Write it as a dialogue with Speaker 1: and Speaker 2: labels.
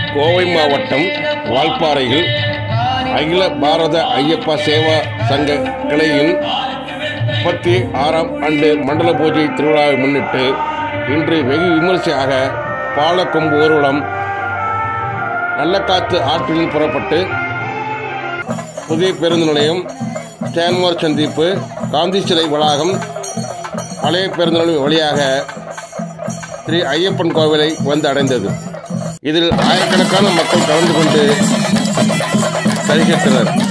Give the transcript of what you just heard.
Speaker 1: கோவை மாவட்டம் வால்பாறையில் அகில பாரத ஐயப்பா சேவா சங்க கிளையின் முப்பத்தி ஆறாம் ஆண்டு மண்டல பூஜை திருவிழாவை முன்னிட்டு இன்று வெகு விமரிசையாக பாலக்கொம்பு ஊர்வலம் நல்லக்காத்து ஆற்றில் புறப்பட்டு புதிய பேருந்து நிலையம் ஸ்டான்மார் சந்திப்பு காந்தி சிலை வளாகம் பழைய பேருந்து நிலையம் வழியாக ஸ்ரீ ஐயப்பன் கோவிலை வந்து அடைந்தது இதில் ஆயிரக்கணக்கான மக்கள் கலந்து கொண்டு தரிசித்தனர்